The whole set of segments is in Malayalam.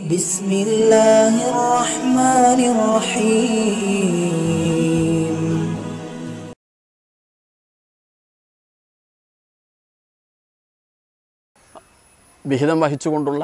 بسم الله الرحمن الرحيم വിഹിതം വഹിച്ചുകൊണ്ടുള്ള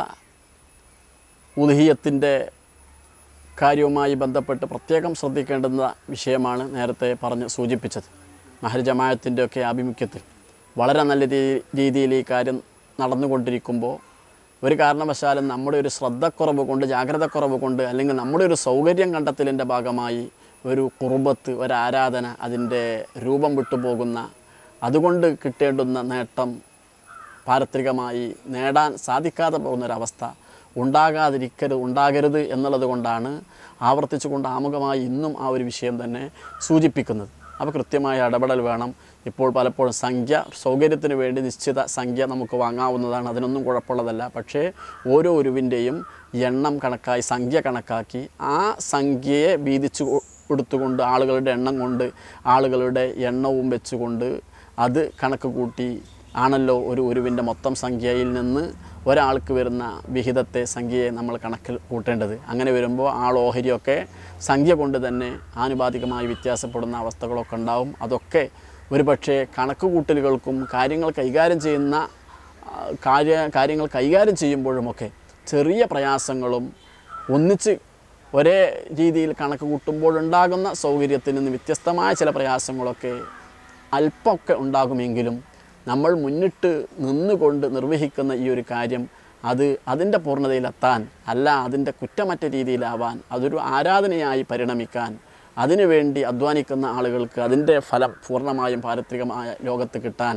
ഉദഹീയത്തിൻ്റെ കാര്യവുമായി ബന്ധപ്പെട്ട് പ്രത്യേകം ശ്രദ്ധിക്കേണ്ടുന്ന വിഷയമാണ് നേരത്തെ പറഞ്ഞ് സൂചിപ്പിച്ചത് മഹൽ ജമായത്തിൻ്റെ ഒക്കെ ആഭിമുഖ്യത്തിൽ വളരെ നല്ല രീ- രീതിയിൽ ഈ കാര്യം നടന്നുകൊണ്ടിരിക്കുമ്പോൾ ഒരു കാരണവശാലും നമ്മുടെ ഒരു ശ്രദ്ധക്കുറവ് കൊണ്ട് ജാഗ്രതക്കുറവ് കൊണ്ട് അല്ലെങ്കിൽ നമ്മുടെ ഒരു സൗകര്യം കണ്ടെത്തലിൻ്റെ ഭാഗമായി ഒരു കുറുബത്ത് ഒരു ആരാധന അതിൻ്റെ രൂപം വിട്ടുപോകുന്ന അതുകൊണ്ട് കിട്ടേണ്ടുന്ന നേട്ടം പാരത്രികമായി നേടാൻ സാധിക്കാതെ പോകുന്നൊരവസ്ഥ ഉണ്ടാകാതിരിക്കരുത് ഉണ്ടാകരുത് എന്നുള്ളത് കൊണ്ടാണ് ആവർത്തിച്ചുകൊണ്ട് ആമുഖമായി ഇന്നും ആ ഒരു വിഷയം തന്നെ സൂചിപ്പിക്കുന്നത് അപ്പോൾ കൃത്യമായ ഇടപെടൽ വേണം ഇപ്പോൾ പലപ്പോഴും സംഖ്യ സൗകര്യത്തിന് വേണ്ടി നിശ്ചിത സംഖ്യ നമുക്ക് വാങ്ങാവുന്നതാണ് അതിനൊന്നും കുഴപ്പമുള്ളതല്ല പക്ഷേ ഓരോ ഒരുവിൻ്റെയും എണ്ണം കണക്കായി സംഖ്യ കണക്കാക്കി ആ സംഖ്യയെ വീതിച്ചു കൊ- കൊടുത്തുകൊണ്ട് ആളുകളുടെ എണ്ണം കൊണ്ട് ആളുകളുടെ എണ്ണവും വെച്ചുകൊണ്ട് അത് കണക്ക് കൂട്ടി ആണല്ലോ ഒരു ഒരുവിൻ്റെ മൊത്തം സംഖ്യയിൽ നിന്ന് ഒരാൾക്ക് വരുന്ന വിഹിതത്തെ സംഖ്യയെ നമ്മൾ കണക്കിൽ കൂട്ടേണ്ടത് അങ്ങനെ വരുമ്പോൾ ആൾ ഓഹരിയൊക്കെ സംഖ്യ കൊണ്ട് തന്നെ ആനുപാതികമായി വ്യത്യാസപ്പെടുന്ന അവസ്ഥകളൊക്കെ ഉണ്ടാവും അതൊക്കെ ഒരുപക്ഷെ കണക്ക് കൂട്ടലുകൾക്കും കാര്യങ്ങൾ കൈകാര്യം ചെയ്യുന്ന ആ, കാര്യ കാര്യങ്ങൾ കൈകാര്യം ചെയ്യുമ്പോഴുമൊക്കെ ചെറിയ പ്രയാസങ്ങളും ഒന്നിച്ച് ഒരേ രീതിയിൽ കണക്ക് കൂട്ടുമ്പോഴുണ്ടാകുന്ന സൗകര്യത്തിൽ നിന്ന് വ്യത്യസ്തമായ ചില പ്രയാസങ്ങളൊക്കെ അല്പമൊക്കെ ഉണ്ടാകുമെങ്കിലും നമ്മൾ മുന്നിട്ട് നിന്നുകൊണ്ട് നിർവഹിക്കുന്ന ഈ ഒരു കാര്യം അത് അതിൻ്റെ പൂർണ്ണതയിലെത്താൻ അല്ല അതിൻ്റെ കുറ്റമറ്റ രീതിയിലാവാൻ അതൊരു ആരാധനയായി പരിണമിക്കാൻ അതിനുവേണ്ടി അധ്വാനിക്കുന്ന ആളുകൾക്ക് അതിൻ്റെ ഫലം പൂർണ്ണമായും പാരത്രികമായ ലോകത്ത് കിട്ടാൻ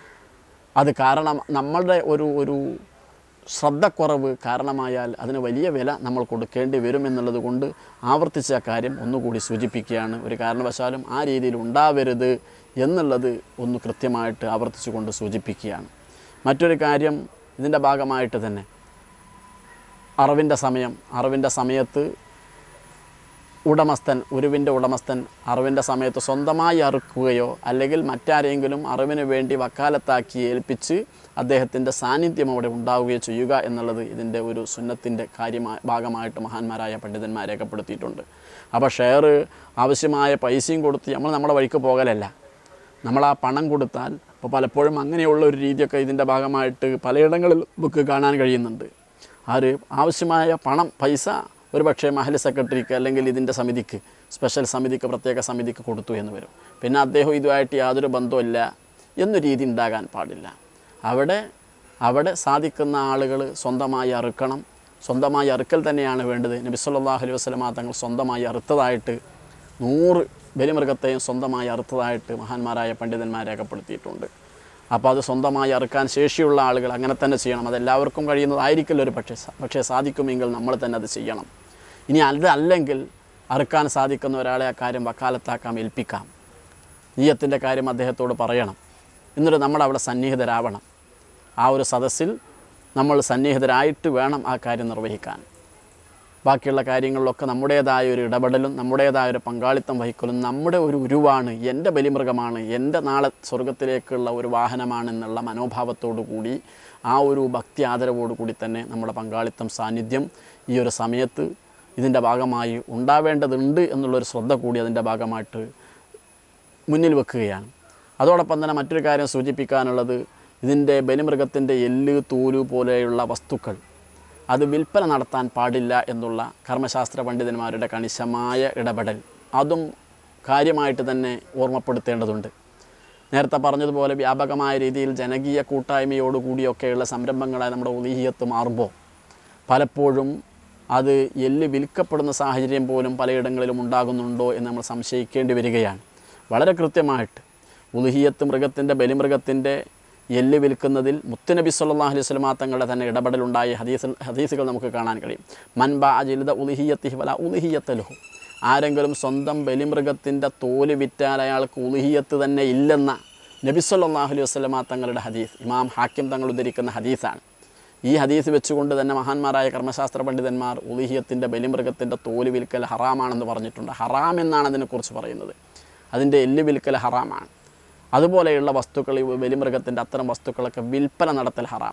അത് കാരണം നമ്മളുടെ ഒരു ഒരു ശ്രദ്ധക്കുറവ് കാരണമായാൽ അതിന് വലിയ വില നമ്മൾ കൊടുക്കേണ്ടി വരും എന്നുള്ളത് കൊണ്ട് ആവർത്തിച്ച ആ കാര്യം ഒന്നുകൂടി സൂചിപ്പിക്കുകയാണ് ഒരു കാരണവശാലും ആ രീതിയിൽ ഉണ്ടാവരുത് എന്നുള്ളത് ഒന്ന് കൃത്യമായിട്ട് ആവർത്തിച്ചുകൊണ്ട് സൂചിപ്പിക്കുകയാണ് മറ്റൊരു കാര്യം ഇതിൻ്റെ ഭാഗമായിട്ട് തന്നെ അറിവിൻ്റെ സമയം അറിവിൻ്റെ സമയത്ത് ഉടമസ്ഥൻ ഉരുവിൻ്റെ ഉടമസ്ഥൻ അറിവിൻ്റെ സമയത്ത് സ്വന്തമായി അറുക്കുകയോ അല്ലെങ്കിൽ മറ്റാരെങ്കിലും അറിവിന് വേണ്ടി വക്കാലത്താക്കി ഏൽപ്പിച്ച് അദ്ദേഹത്തിൻ്റെ സാന്നിധ്യം അവിടെ ഉണ്ടാവുകയോ ചെയ്യുക എന്നുള്ളത് ഇതിൻ്റെ ഒരു സുന്നത്തിൻ്റെ കാര്യമായ ഭാഗമായിട്ട് മഹാന്മാരായ പണ്ഡിതന്മാർ രേഖപ്പെടുത്തിയിട്ടുണ്ട് അപ്പോൾ ഷെയർ ആവശ്യമായ പൈസയും കൊടുത്ത് നമ്മൾ നമ്മുടെ വഴിക്ക് പോകലല്ല നമ്മൾ ആ പണം കൊടുത്താൽ ഇപ്പോൾ പലപ്പോഴും അങ്ങനെയുള്ള ഒരു രീതിയൊക്കെ ഇതിൻ്റെ ഭാഗമായിട്ട് പലയിടങ്ങളിൽ നമുക്ക് കാണാൻ കഴിയുന്നുണ്ട് ആര് ആവശ്യമായ പണം പൈസ ഒരു പക്ഷേ മഹൽ സെക്രട്ടറിക്ക് അല്ലെങ്കിൽ ഇതിൻ്റെ സമിതിക്ക് സ്പെഷ്യൽ സമിതിക്ക് പ്രത്യേക സമിതിക്ക് കൊടുത്തു എന്ന് വരും പിന്നെ അദ്ദേഹം ഇതുമായിട്ട് യാതൊരു ബന്ധമില്ല എന്ന രീതി ഉണ്ടാകാൻ പാടില്ല അവിടെ അവിടെ സാധിക്കുന്ന ആളുകൾ സ്വന്തമായി അറുക്കണം സ്വന്തമായി അറുക്കൽ തന്നെയാണ് വേണ്ടത് നബി സല്ലല്ലാഹു അലൈഹി വസല്ലമ തങ്ങൾ സ്വന്തമായി അറുത്തതായിട്ട് നൂറ് ബലിമൃഗത്തെയും സ്വന്തമായി അറുത്തതായിട്ട് മഹാന്മാരായ പണ്ഡിതന്മാർ രേഖപ്പെടുത്തിയിട്ടുണ്ട് അപ്പോൾ അത് സ്വന്തമായി അറുക്കാൻ ശേഷിയുള്ള ആളുകൾ അങ്ങനെ തന്നെ ചെയ്യണം അതെല്ലാവർക്കും കഴിയുന്നതായിരിക്കില്ല ഒരു പക്ഷേ പക്ഷേ സാധിക്കുമെങ്കിൽ നമ്മൾ തന്നെ അത് ചെയ്യണം ഇനി അത് അല്ലെങ്കിൽ അറുക്കാൻ സാധിക്കുന്ന ഒരാളെ ആ കാര്യം വക്കാലത്താക്കാം ഏൽപ്പിക്കാം നീയത്തിൻ്റെ കാര്യം അദ്ദേഹത്തോട് പറയണം എന്നിട്ട് നമ്മൾ അവിടെ സന്നിഹിതരാവണം ആ ഒരു സദസ്സിൽ നമ്മൾ സന്നിഹിതരായിട്ട് വേണം ആ കാര്യം നിർവഹിക്കാൻ ബാക്കിയുള്ള കാര്യങ്ങളിലൊക്കെ നമ്മുടേതായ ഒരു ഇടപെടലും നമ്മുടേതായ ഒരു പങ്കാളിത്തം വഹിക്കലും നമ്മുടെ ഒരു ഉരുവാണ് എൻ്റെ ബലിമൃഗമാണ് എൻ്റെ നാളെ സ്വർഗത്തിലേക്കുള്ള ഒരു വാഹനമാണെന്നുള്ള മനോഭാവത്തോടു കൂടി ആ ഒരു ഭക്തി ആദരവോടു കൂടി തന്നെ നമ്മുടെ പങ്കാളിത്തം സാന്നിധ്യം ഈ ഒരു സമയത്ത് ഇതിൻ്റെ ഭാഗമായി ഉണ്ടാവേണ്ടതുണ്ട് എന്നുള്ളൊരു ശ്രദ്ധ കൂടി അതിൻ്റെ ഭാഗമായിട്ട് മുന്നിൽ വെക്കുകയാണ് അതോടൊപ്പം തന്നെ മറ്റൊരു കാര്യം സൂചിപ്പിക്കാനുള്ളത് ഇതിൻ്റെ ബലിമൃഗത്തിൻ്റെ എല്ല് തൂല് പോലെയുള്ള വസ്തുക്കൾ അത് വിൽപ്പന നടത്താൻ പാടില്ല എന്നുള്ള കർമ്മശാസ്ത്ര പണ്ഡിതന്മാരുടെ കണിശമായ ഇടപെടൽ അതും കാര്യമായിട്ട് തന്നെ ഓർമ്മപ്പെടുത്തേണ്ടതുണ്ട് നേരത്തെ പറഞ്ഞതുപോലെ വ്യാപകമായ രീതിയിൽ ജനകീയ കൂട്ടായ്മയോടുകൂടിയൊക്കെയുള്ള സംരംഭങ്ങളായി നമ്മുടെ ഉദീഹിയത്ത് മാറുമ്പോൾ പലപ്പോഴും അത് എല്ല് വിൽക്കപ്പെടുന്ന സാഹചര്യം പോലും പലയിടങ്ങളിലും ഉണ്ടാകുന്നുണ്ടോ എന്ന് നമ്മൾ സംശയിക്കേണ്ടി വരികയാണ് വളരെ കൃത്യമായിട്ട് ഉലുഹിയത്ത് മൃഗത്തിൻ്റെ ബലിമൃഗത്തിൻ്റെ എല്ല് വിൽക്കുന്നതിൽ മുത്തുനബി സല്ലല്ലാഹു അലൈഹി വസല്ലമ തങ്ങളുടെ തന്നെ ഇടപെടലുണ്ടായ ഹദീസ് ഹദീസുകൾ നമുക്ക് കാണാൻ കഴിയും മൻബ അജിലിത ഉലുഹിയത്തിഹി വല ഉലുഹിയത്തലുഹു ആരെങ്കിലും സ്വന്തം ബലിമൃഗത്തിൻ്റെ തോല് വിറ്റാൽ അയാൾക്ക് ഉലുഹിയത്ത് തന്നെ ഇല്ലെന്ന നബി സല്ലല്ലാഹു അലൈഹി വസല്ലമ തങ്ങളുടെ ഹദീസ് ഇമാം ഹാക്കിം തങ്ങൾ ഉദ്ധരിക്കുന്ന ഹദീസാണ് ഈ ഹദീസ് വെച്ചുകൊണ്ട് തന്നെ മഹാന്മാരായ കർമ്മശാസ്ത്ര പണ്ഡിതന്മാർ ഉലിഹിയത്തിൻ്റെ ബലിമൃഗത്തിൻ്റെ തോല് വിൽക്കൽ ഹറാമാണെന്ന് പറഞ്ഞിട്ടുണ്ട് ഹറാം എന്നാണ് അതിനെക്കുറിച്ച് പറയുന്നത് അതിൻ്റെ എല്ല് വിൽക്കൽ ഹറാമാണ് അതുപോലെയുള്ള വസ്തുക്കൾ ഈ ബലിമൃഗത്തിൻ്റെ അത്തരം വസ്തുക്കളൊക്കെ വിൽപ്പന നടത്തൽ ഹറാമാണ്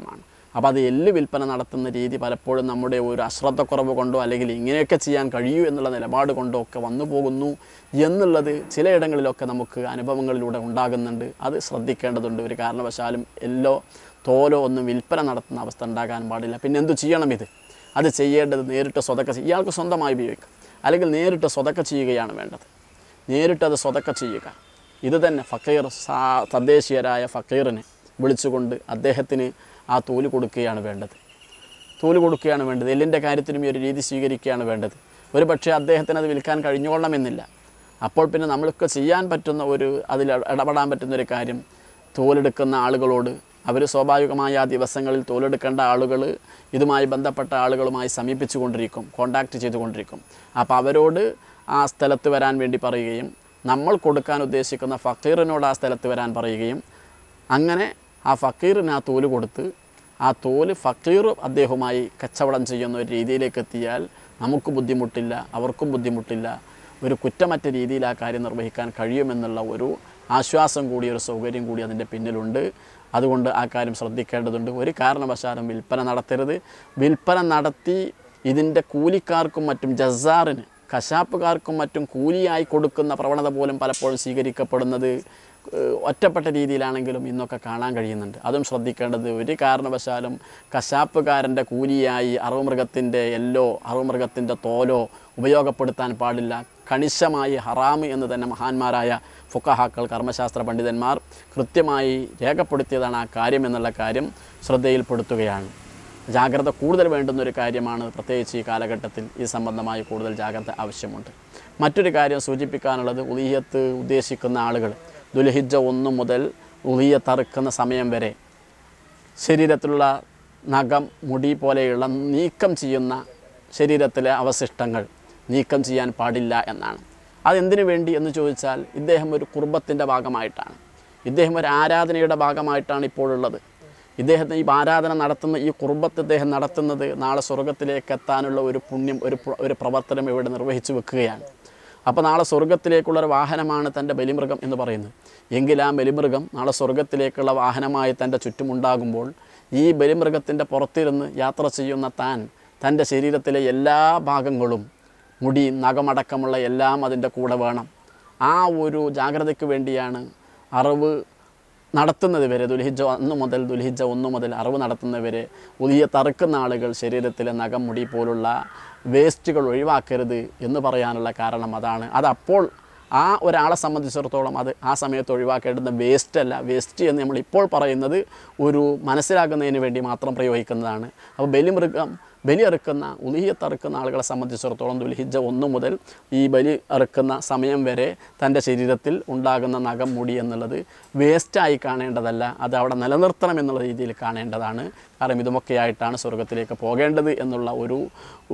അപ്പോൾ അത് എല്ല് വിൽപ്പന നടത്തുന്ന രീതി പലപ്പോഴും നമ്മുടെ ഒരു അശ്രദ്ധക്കുറവ് കൊണ്ടോ അല്ലെങ്കിൽ ഇങ്ങനെയൊക്കെ ചെയ്യാൻ കഴിയൂ എന്നുള്ള നിലപാട് കൊണ്ടോ ഒക്കെ വന്നു പോകുന്നു എന്നുള്ളത് ചിലയിടങ്ങളിലൊക്കെ നമുക്ക് അനുഭവങ്ങളിലൂടെ ഉണ്ടാകുന്നുണ്ട് അത് ശ്രദ്ധിക്കേണ്ടതുണ്ട് ഒരു കാരണവശാലും എല്ലോ തോലോ ഒന്നും വിൽപ്പന നടത്തുന്ന അവസ്ഥ ഉണ്ടാകാൻ പാടില്ല പിന്നെ എന്തു ചെയ്യണം ഇത് അത് ചെയ്യേണ്ടത് നേരിട്ട് സ്വതക്ക ചെയ്യ- ഇയാൾക്ക് സ്വന്തമായി ഉപയോഗിക്കാം അല്ലെങ്കിൽ നേരിട്ട് സ്വതക്ക ചെയ്യുകയാണ് വേണ്ടത് നേരിട്ട് അത് സ്വതക്ക ചെയ്യുക ഇത് തന്നെ ഫക്കീർ സാ തദ്ദേശീയരായ ഫക്കീറിനെ വിളിച്ചുകൊണ്ട് അദ്ദേഹത്തിന് ആ തോല് കൊടുക്കുകയാണ് വേണ്ടത് തോല് കൊടുക്കുകയാണ് വേണ്ടത് എല്ലിൻ്റെ കാര്യത്തിനും ഈ ഒരു രീതി സ്വീകരിക്കുകയാണ് വേണ്ടത് ഒരു പക്ഷേ അദ്ദേഹത്തിന് അത് വിൽക്കാൻ കഴിഞ്ഞോളണമെന്നില്ല അപ്പോൾ പിന്നെ നമ്മൾക്ക് ചെയ്യാൻ പറ്റുന്ന ഒരു അതിൽ ഇടപെടാൻ പറ്റുന്ന ഒരു കാര്യം തോലെടുക്കുന്ന ആളുകളോട് അവർ സ്വാഭാവികമായി ആ ദിവസങ്ങളിൽ തോലെടുക്കേണ്ട ആളുകൾ ഇതുമായി ബന്ധപ്പെട്ട ആളുകളുമായി സമീപിച്ചു കൊണ്ടിരിക്കും കോണ്ടാക്ട് ചെയ്തുകൊണ്ടിരിക്കും അപ്പോൾ അവരോട് ആ സ്ഥലത്ത് വരാൻ വേണ്ടി പറയുകയും നമ്മൾ കൊടുക്കാൻ ഉദ്ദേശിക്കുന്ന ഫക്കീറിനോട് ആ സ്ഥലത്ത് വരാൻ പറയുകയും അങ്ങനെ ആ ഫക്കീറിന് ആ തോല് കൊടുത്ത് ആ തോല് ഫക്കീർ അദ്ദേഹവുമായി കച്ചവടം ചെയ്യുന്ന ഒരു രീതിയിലേക്ക് എത്തിയാൽ നമുക്ക് ബുദ്ധിമുട്ടില്ല അവർക്കും ബുദ്ധിമുട്ടില്ല ഒരു കുറ്റമറ്റ രീതിയിൽ ആ കാര്യം നിർവഹിക്കാൻ കഴിയുമെന്നുള്ള ഒരു ആശ്വാസം കൂടി ഒരു സൗകര്യം കൂടി അതിൻ്റെ പിന്നിലുണ്ട് അതുകൊണ്ട് ആ കാര്യം ശ്രദ്ധിക്കേണ്ടതുണ്ട് ഒരു കാരണവശാലും വിൽപ്പന നടത്തരുത് വിൽപ്പന നടത്തി ഇതിൻ്റെ കൂലിക്കാർക്കും മറ്റും ജസാറിന് കശാപ്പുകാർക്കും മറ്റും കൂലിയായി കൊടുക്കുന്ന പ്രവണത പോലും പലപ്പോഴും സ്വീകരിക്കപ്പെടുന്നത് ഏഹ്, ഒറ്റപ്പെട്ട രീതിയിലാണെങ്കിലും ഇന്നൊക്കെ കാണാൻ കഴിയുന്നുണ്ട് അതും ശ്രദ്ധിക്കേണ്ടത് ഒരു കാരണവശാലും കശാപ്പുകാരൻ്റെ കൂലിയായി അറുമൃഗത്തിൻ്റെ എല്ലോ അറുമൃഗത്തിൻ്റെ തോലോ ഉപയോഗപ്പെടുത്താൻ പാടില്ല കണിശമായി ഹറാമ് എന്ന് തന്നെ മഹാന്മാരായ ഫുക്കഹാക്കൾ കർമ്മശാസ്ത്ര പണ്ഡിതന്മാർ കൃത്യമായി രേഖപ്പെടുത്തിയതാണ് ആ കാര്യം എന്നുള്ള കാര്യം ശ്രദ്ധയിൽപ്പെടുത്തുകയാണ് ജാഗ്രത കൂടുതൽ വേണ്ടുന്ന ഒരു കാര്യമാണ് പ്രത്യേകിച്ച് ഈ കാലഘട്ടത്തിൽ ഈ സംബന്ധമായി കൂടുതൽ ജാഗ്രത ആവശ്യമുണ്ട് മറ്റൊരു കാര്യം സൂചിപ്പിക്കാനുള്ളത് ഉളിയത്ത് ഉദ്ദേശിക്കുന്ന ആളുകൾ ദുൽഹിജ്ജ ഒന്ന് മുതൽ ഉളിയത്ത് അറുക്കുന്ന സമയം വരെ ശരീരത്തിലുള്ള നഖം മുടി പോലെയുള്ള നീക്കം ചെയ്യുന്ന ശരീരത്തിലെ അവശിഷ്ടങ്ങൾ നീക്കം ചെയ്യാൻ പാടില്ല എന്നാണ് അതെന്തിനു വേണ്ടി എന്ന് ചോദിച്ചാൽ ഇദ്ദേഹം ഒരു കുർബത്തിൻ്റെ ഭാഗമായിട്ടാണ് ഇദ്ദേഹം ഒരു ആരാധനയുടെ ഭാഗമായിട്ടാണ് ഇപ്പോഴുള്ളത് ഇദ്ദേഹത്തിന് ഈ ആരാധന നടത്തുന്ന ഈ കുർബത്ത് ഇദ്ദേഹം നടത്തുന്നത് നാളെ സ്വർഗത്തിലേക്ക് എത്താനുള്ള ഒരു പുണ്യം ഒരു പ്ര- ഒരു പ്രവർത്തനം ഇവിടെ നിർവഹിച്ചു വെക്കുകയാണ് അപ്പോൾ നാളെ സ്വർഗത്തിലേക്കുള്ള ഒരു വാഹനമാണ് തൻ്റെ ബലിമൃഗം എന്ന് പറയുന്നത് എങ്കിൽ ആ ബലിമൃഗം നാളെ സ്വർഗത്തിലേക്കുള്ള വാഹനമായി തൻ്റെ ചുറ്റുമുണ്ടാകുമ്പോൾ ഈ ബലിമൃഗത്തിൻ്റെ പുറത്തിരുന്ന് യാത്ര ചെയ്യുന്ന താൻ തൻ്റെ ശരീരത്തിലെ എല്ലാ ഭാഗങ്ങളും മുടി നഖമടക്കമുള്ള എല്ലാം അതിൻ്റെ കൂടെ വേണം ആ ഒരു ജാഗ്രതയ്ക്ക് വേണ്ടിയാണ് അറിവ് നടത്തുന്നത് വരെ ദുൽഹിജ ഒന്ന് മുതൽ ദുൽഹിജ ഒന്ന് മുതൽ അറിവ് നടത്തുന്നവരെ ഉലിയ തറുക്കുന്ന ആളുകൾ ശരീരത്തിലെ നഖം മുടി പോലുള്ള വേസ്റ്റുകൾ ഒഴിവാക്കരുത് എന്ന് പറയാനുള്ള കാരണം അതാണ് അതപ്പോൾ ആ ഒരാളെ സംബന്ധിച്ചിടത്തോളം അത് ആ സമയത്ത് ഒഴിവാക്കേണ്ടുന്ന വേസ്റ്റ് അല്ല വേസ്റ്റ് എന്ന് നമ്മൾ ഇപ്പോൾ പറയുന്നത് ഒരു മനസ്സിലാക്കുന്നതിന് വേണ്ടി മാത്രം പ്രയോഗിക്കുന്നതാണ് അപ്പോൾ ബലിമൃഗം ബലി അറുക്കുന്ന ഉലിയത്ത് അറുക്കുന്ന ആളുകളെ സംബന്ധിച്ചിടത്തോളം ദുൽഹിജ ഒന്ന് മുതൽ ഈ ബലി അറുക്കുന്ന സമയം വരെ തൻ്റെ ശരീരത്തിൽ ഉണ്ടാകുന്ന നഖം മുടി എന്നുള്ളത് വേസ്റ്റായി കാണേണ്ടതല്ല അത് അവിടെ നിലനിർത്തണം എന്നുള്ള രീതിയിൽ കാണേണ്ടതാണ് കാരണം ഇതുമൊക്കെയായിട്ടാണ് സ്വർഗത്തിലേക്ക് പോകേണ്ടത് എന്നുള്ള ഒരു ഊ,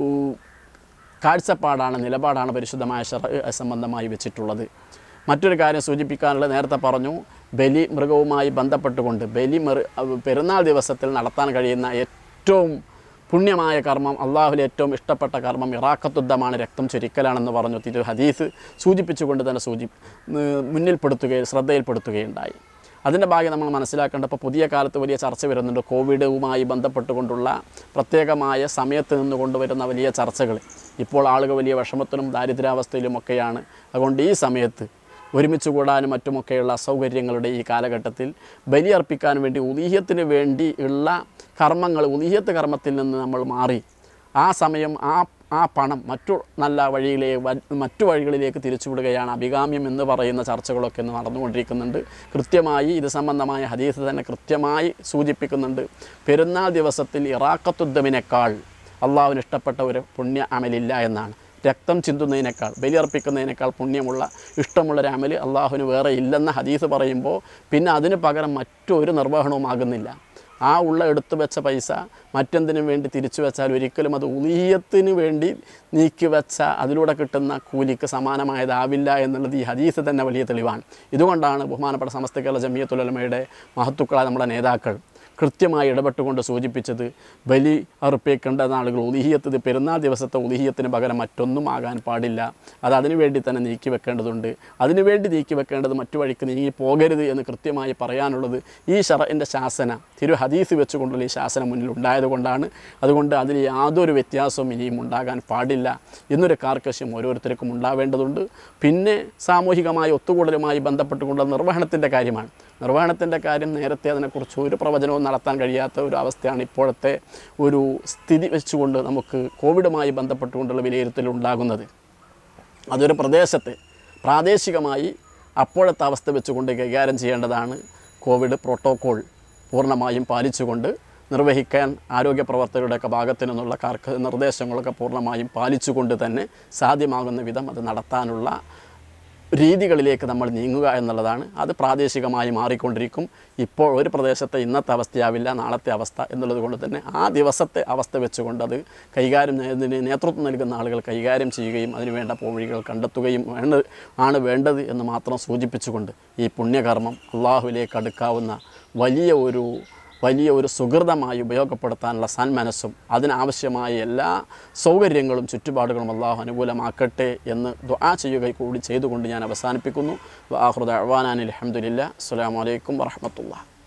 കാഴ്ചപ്പാടാണ് നിലപാടാണ് പരിശുദ്ധമായ ഷറ സംബന്ധമായി വെച്ചിട്ടുള്ളത് മറ്റൊരു കാര്യം സൂചിപ്പിക്കാനുള്ളത് നേരത്തെ പറഞ്ഞു ബലി മൃഗവുമായി ബന്ധപ്പെട്ടുകൊണ്ട് ബലി മൃ പെരുന്നാൾ ദിവസത്തിൽ നടത്താൻ കഴിയുന്ന ഏറ്റവും പുണ്യമായ കർമ്മം അള്ളാഹുലെ ഏറ്റവും ഇഷ്ടപ്പെട്ട കർമ്മം ഇറാക്കത്തുദ്ധമാണ് രക്തം ചൊരിക്കലാണെന്ന് പറഞ്ഞു തിരു ഹദീസ് സൂചിപ്പിച്ചുകൊണ്ട് തന്നെ സൂചി ഏർ മുന്നിൽപ്പെടുത്തുകയും ശ്രദ്ധയിൽപ്പെടുത്തുകയുണ്ടായി അതിൻ്റെ ഭാഗം നമ്മൾ മനസ്സിലാക്കേണ്ട ഇപ്പോൾ പുതിയ കാലത്ത് വലിയ ചർച്ച വരുന്നുണ്ട് കോവിഡുമായി ബന്ധപ്പെട്ടുകൊണ്ടുള്ള പ്രത്യേകമായ സമയത്ത് നിന്ന് കൊണ്ടുവരുന്ന വലിയ ചർച്ചകൾ ഇപ്പോൾ ആളുകൾ വലിയ വിഷമത്തിലും ദാരിദ്ര്യാവസ്ഥയിലുമൊക്കെയാണ് അതുകൊണ്ട് ഈ സമയത്ത് ഒരുമിച്ച് കൂടാനും മറ്റുമൊക്കെയുള്ള അസൗകര്യങ്ങളുടെ ഈ കാലഘട്ടത്തിൽ ബലിയർപ്പിക്കാൻ വേണ്ടി ഉദീഹത്തിന് വേണ്ടി ഉള്ള കർമ്മങ്ങൾ ഉദീഹത്ത് കർമ്മത്തിൽ നിന്ന് നമ്മൾ മാറി ആ സമയം ആ ആ പണം മറ്റു നല്ല വഴിയിലെ വ- മറ്റു വഴികളിലേക്ക് തിരിച്ചുവിടുകയാണ് അഭികാമ്യം എന്ന് പറയുന്ന ചർച്ചകളൊക്കെ ഇന്ന് നടന്നുകൊണ്ടിരിക്കുന്നുണ്ട് കൃത്യമായി ഇത് സംബന്ധമായ ഹദീസ് തന്നെ കൃത്യമായി സൂചിപ്പിക്കുന്നുണ്ട് പെരുന്നാൾ ദിവസത്തിൽ ഇറാക്കത്തുദ്ധമിനേക്കാൾ അള്ളാഹുവിന് ഇഷ്ടപ്പെട്ട ഒരു പുണ്യ അമലില്ല എന്നാണ് രക്തം ചിന്തുന്നതിനേക്കാൾ ബലിയർപ്പിക്കുന്നതിനേക്കാൾ പുണ്യമുള്ള ഇഷ്ടമുള്ള ഒരു അമല് അള്ളാഹുവിന് വേറെ ഇല്ലെന്ന ഹദീസ് പറയുമ്പോൾ പിന്നെ അതിന് പകരം മറ്റൊരു നിർവഹണവും ആകുന്നില്ല ആ ഉള്ള എടുത്തു വെച്ച പൈസ മറ്റെന്തിനും വേണ്ടി തിരിച്ചു വെച്ചാൽ ഒരിക്കലും അത് ഉലീയത്തിന് വേണ്ടി നീക്കി വെച്ച അതിലൂടെ കിട്ടുന്ന കൂലിക്ക് സമാനമായതാവില്ല എന്നുള്ളത് ഈ ഹദീസ് തന്നെ വലിയ തെളിവാണ് ഇതുകൊണ്ടാണ് ബഹുമാനപ്പെട്ട സമസ്ത കേരള ജമിയത്തുലമയുടെ മഹത്തുക്കളായ നമ്മുടെ നേതാക്കൾ കൃത്യമായി ഇടപെട്ടുകൊണ്ട് സൂചിപ്പിച്ചത് ബലി അറുപ്പിക്കേണ്ട നാളുകൾ ഉലിഹിയത്ത് ഇത് പെരുന്നാൾ ദിവസത്തെ ഉലിഹിയത്തിന് പകരം മറ്റൊന്നും ആകാൻ പാടില്ല അത് അതിനുവേണ്ടി തന്നെ നീക്കി വെക്കേണ്ടതുണ്ട് അതിനുവേണ്ടി നീക്കി വെക്കേണ്ടത് മറ്റു വഴിക്ക് നീങ്ങി പോകരുത് എന്ന് കൃത്യമായി പറയാനുള്ളത് ഈ ഷറൻ്റെ ശാസന തിരു ഹദീസ് വെച്ചുകൊണ്ടുള്ള ഈ ശാസന മുന്നിൽ ഉണ്ടായതുകൊണ്ടാണ് അതുകൊണ്ട് അതിൽ യാതൊരു വ്യത്യാസവും ഇനിയും ഉണ്ടാകാൻ പാടില്ല എന്നൊരു കാർക്കശ്യം ഓരോരുത്തർക്കും ഉണ്ടാവേണ്ടതുണ്ട് പിന്നെ സാമൂഹികമായ ഒത്തുകൂടലുമായി ബന്ധപ്പെട്ടുകൊണ്ടുള്ള നിർവഹണത്തിൻ്റെ കാര്യമാണ് നിർവഹണത്തിൻ്റെ കാര്യം നേരത്തെ അതിനെക്കുറിച്ച് ഒരു പ്രവചനവും നടത്താൻ കഴിയാത്ത ഒരു അവസ്ഥയാണ് ഇപ്പോഴത്തെ ഒരു സ്ഥിതി വെച്ചുകൊണ്ട് നമുക്ക് കോവിഡുമായി ബന്ധപ്പെട്ടുകൊണ്ടുള്ള വിലയിരുത്തൽ ഉണ്ടാകുന്നത് അതൊരു പ്രദേശത്തെ പ്രാദേശികമായി അപ്പോഴത്തെ അവസ്ഥ വെച്ചുകൊണ്ട് കൈകാര്യം ചെയ്യേണ്ടതാണ് കോവിഡ് പ്രോട്ടോക്കോൾ പൂർണ്ണമായും പാലിച്ചുകൊണ്ട് നിർവഹിക്കാൻ ആരോഗ്യ പ്രവർത്തകരുടെയൊക്കെ ഭാഗത്തു നിന്നുള്ള കാർക്ക് നിർദ്ദേശങ്ങളൊക്കെ പൂർണ്ണമായും പാലിച്ചുകൊണ്ട് തന്നെ സാധ്യമാകുന്ന വിധം അത് നടത്താനുള്ള രീതികളിലേക്ക് നമ്മൾ നീങ്ങുക എന്നുള്ളതാണ് അത് പ്രാദേശികമായി മാറിക്കൊണ്ടിരിക്കും ഇപ്പോൾ ഒരു പ്രദേശത്തെ ഇന്നത്തെ അവസ്ഥയാവില്ല നാളത്തെ അവസ്ഥ എന്നുള്ളത് കൊണ്ട് തന്നെ ആ ദിവസത്തെ അവസ്ഥ വെച്ചുകൊണ്ട് അത് കൈകാര്യം ചെയ്യുന്നതിന് നേതൃത്വം നൽകുന്ന ആളുകൾ കൈകാര്യം ചെയ്യുകയും അതിന് വേണ്ട പോംവഴികൾ കണ്ടെത്തുകയും വേണ്ട ആണ് വേണ്ടത് എന്ന് മാത്രം സൂചിപ്പിച്ചുകൊണ്ട് ഈ പുണ്യകർമ്മം അള്ളാഹുവിലേക്ക് അടുക്കാവുന്ന വലിയ ഒരു വലിയ ഒരു സുഹൃതമായി ഉപയോഗപ്പെടുത്താനുള്ള സന്മനസ്സും അതിനാവശ്യമായ എല്ലാ സൗകര്യങ്ങളും ചുറ്റുപാടുകളും അള്ളാഹു അനുകൂലമാക്കട്ടെ എന്ന് ദുആ ചെയ്യുക കൂടി ചെയ്തുകൊണ്ട് ഞാൻ അവസാനിപ്പിക്കുന്നു വാഹൃദ അഹ്വാനാൻ അലഹമുല്ല അസ്സാം വലൈക്കും വറഹമത്തുള്ള